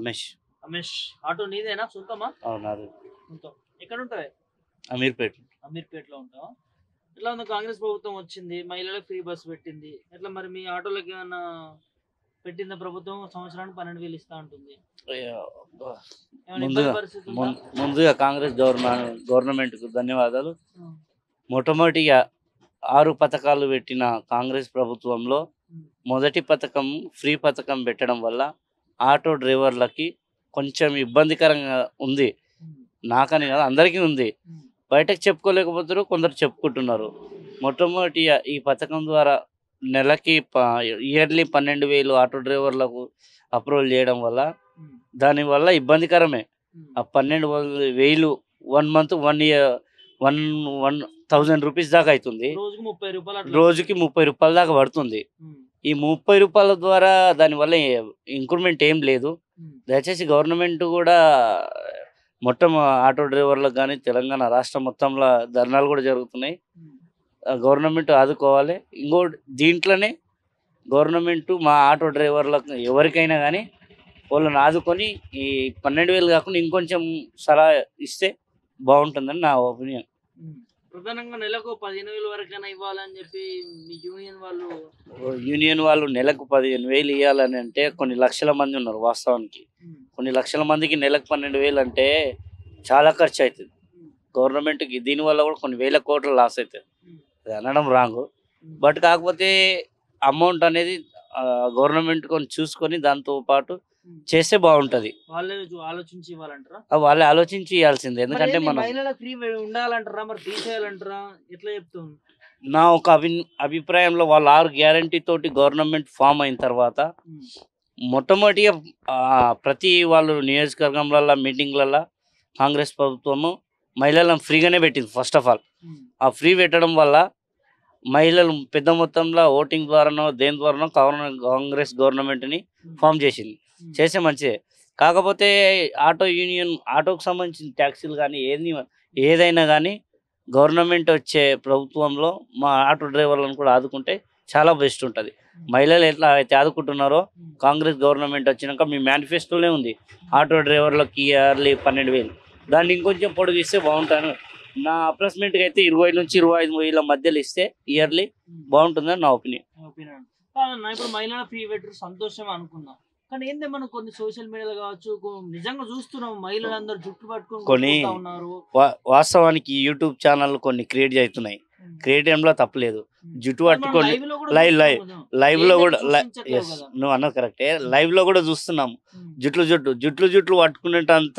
Ramesh Ramesh auto నీదేనా సొంతమా అవునారు సొంతం ఎక్కడ ఉంటావే అమీర్పేట్ అమీర్పేటలో ఉంటావా ఎట్లా ఉంది కాంగ్రెస్ ప్రభుత్వం వచ్చింది మహిళలకు ఫ్రీ బస్ పెట్టింది ఎట్లా మరి మీ ఆటోలకి ఏమన్నా పెట్టిందా ప్రభుత్వం సంవత్సరానికి పన్నెండు వేలు ఇస్తా ఉంటుంది ఏమైనా ముందుగా ఇబ్బంది పరిస్థితి ఉందా? ముం- ముందుగా కాంగ్రెస్ గవర్నమెంట్ గవర్నమెంట్కు ధన్యవాదాలు ఉం. మొట్టమొదటిగా ఆరు పథకాలు పెట్టిన కాంగ్రెస్ ప్రభుత్వంలో ఉం. మొదటి పథకం ఫ్రీ పథకం పెట్టడం వల్ల ఆటో డ్రైవర్లకి కొంచెం ఇబ్బందికరంగా ఉంది ఉం. నాకని కాదు అందరికీ ఉంది ఉం. బయటకు చెప్పుకోలేకపోతారు కొందరు చెప్పుకుంటున్నారు మొట్టమొదటి ఈ పథకం ద్వారా నెలకి ఇయర్లీ పన్నెండు వేలు ఆటో డ్రైవర్లకు అప్రూవల్ చేయడం వల్ల ఉం. దానివల్ల ఇబ్బందికరమే ఉం. ఆ పన్నెండు వందల వేలు one month one year one one thousand rupees దాకా అవుతుంది రోజుకి ముప్పై రూపాయలు అట్లా రోజుకి ముప్పై రూపాయల దాకా పడుతుంది ఉం. ఈ ముప్పై రూపాయల ద్వారా దానివల్ల ఇంక్రిమెంట్ ఏం లేదు ఉం. దయచేసి గవర్నమెంట్ కూడా మొత్తం ఆటో డ్రైవర్లకు కానీ తెలంగాణ రాష్ట్రం మొత్తంలో ధర్నాలు కూడా జరుగుతున్నాయి ఉం. గవర్నమెంట్ ఆదుకోవాలి ఇంకో దీంట్లోనే గవర్నమెంట్ మా ఆటో డ్రైవర్లకు ఎవరికైనా కానీ వాళ్ళని ఆదుకొని ఈ పన్నెండు వేలు కాకుండా ఇంకొంచెం సలహా ఇస్తే బాగుంటుందని నా ఒపీనియన్ ఉం. ప్రధానంగా నెలకు పదిహేను వేలు వరకైనా ఇవ్వాలని చెప్పి మీ యూనియన్ వాళ్ళు యూనియన్ వాళ్ళు నెలకు పదిహేను వేలు ఇవ్వాలని అంటే కొన్ని లక్షల మంది ఉన్నారు వాస్తవానికి ఉం. కొన్ని లక్షల మందికి నెలకు పన్నెండు వేలు అంటే చాలా ఖర్చు అవుతుంది ఉం. గవర్నమెంట్కి దీనివల్ల కూడా కొన్ని వేల కోట్ల లాస్ అవుతుంది ఉం. అది అనడం రాంగ్ ఉం. బట్ కాకపోతే అమౌంట్ అనేది గవర్నమెంట్ కొన్ని చూసుకొని దాంతో పాటు ఉం. చేస్తే బాగుంటది వాళ్ళే చూ- ఆలోచించి ఇవ్వాలంటారా ఆ వాళ్ళే ఆలోచించి ఇవ్వాల్సిందే ఎందుకంటే మరి ఏంది మనం మహిళలకు ఫ్రీ ఉండాలంటారా మరి తీసేయాలంటారా ఎట్లా చెప్తాను నా ఒక అభి అభిప్రాయంలో వాళ్ళ ఆరు గ్యారంటీ తోటి గవర్నమెంట్ ఫామ్ అయిన తర్వాత మొట్టమొదటిగా ఆ, ప్రతి వాళ్ళు నియోజకవర్గంలలో మీటింగ్లలో కాంగ్రెస్ ప్రభుత్వము మహిళలను ఫ్రీగానే పెట్టింది ఫస్ట్ ఆఫ్ ఆల్ ఆ ఫ్రీ పెట్టడం వల్ల మహిళలు పెద్ద మొత్తంలో ఓటింగ్ ద్వారానో దేని ద్వారానో గవర్న- కాంగ్రెస్ గవర్నమెంట్ని ఫామ్ చేసింది చేస్తే మంచిదే కాకపోతే ఆటో యూనియన్ ఆటోకు సంబంధించిన ట్యాక్సీలు కానీ ఏది ఏదైనా కానీ గవర్నమెంట్ వచ్చే ప్రభుత్వంలో మా ఆటో డ్రైవర్లను కూడా ఆదుకుంటే చాలా బెస్ట్ ఉంటుంది మహిళలు ఎట్లా అయితే ఆదుకుంటున్నారో కాంగ్రెస్ గవర్నమెంట్ వచ్చినాక మీ మేనిఫెస్టోనే ఉంది ఆటో డ్రైవర్లకి ఇయర్లీ పన్నెండు వేలు దాన్ని ఇంకొంచెం పొడిగిస్తే బాగుంటాను నా అప్రెస్మెంట్కి అయితే ఇరవై నుంచి ఇరవై ఐదు వేల మధ్యలో ఇస్తే ఇయర్లీ బాగుంటుందని నా ఒపీనియన్ ఒపీనియన్ ఇప్పుడు మహిళల ఫ్రీ పెట్టరు సంతోషం అనుకున్నాం కానీ ఏంది మనం కొన్ని సోషల్ మీడియాలో కావచ్చు కొ- నిజంగా చూస్తున్నాం మహిళలందరూ జుట్టు పట్టుకొని కొన్ని- కొట్టుకుంటా ఉన్నారు వా- వాస్తవానికి యూట్యూబ్ ఛానల్ కొన్ని క్రియేట్ అవుతున్నాయి క్రియేట్ చేయడంలో తప్పలేదు జుట్టు మనం పట్టుకొని live లో కూడా లైవ్ లైవ్ చూస్తున్నాం కదా. లైవ్ లో కూడా ఏంటంటే చూపించట్లేవు ఎస్ కదా. నువ్వు అన్నది కరెక్టే లైవ్ లో కూడా చూస్తున్నాం ఉమ్. జుట్లు జుట్టు జుట్లు జుట్లు పట్టుకునేటంత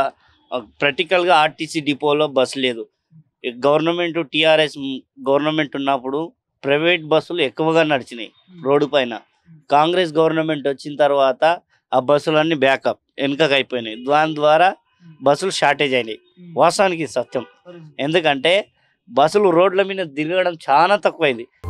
ప్రాక్టికల్ గా ఆర్టీసీ డిపోలో బస్సు లేదు గవర్నమెంట్ టిఆర్ఎస్ గవర్నమెంట్ ఉన్నప్పుడు ప్రైవేట్ బస్సులు ఎక్కువగా నడిచినాయి ఉమ్. రోడ్డు పైన కాంగ్రెస్ గవర్నమెంట్ వచ్చిన తర్వాత ఆ బస్సులన్నీ బ్యాకప్ వెనుకకు అయిపోయినాయి దాని ద్వారా ఉమ్. బస్సులు షార్టేజ్ అయినాయి ఉమ్. వాస్తవానికి ఇది సత్యం సరే. ఎందుకంటే బస్సులు రోడ్ల మీద తిరగడం చాలా తక్కువైంది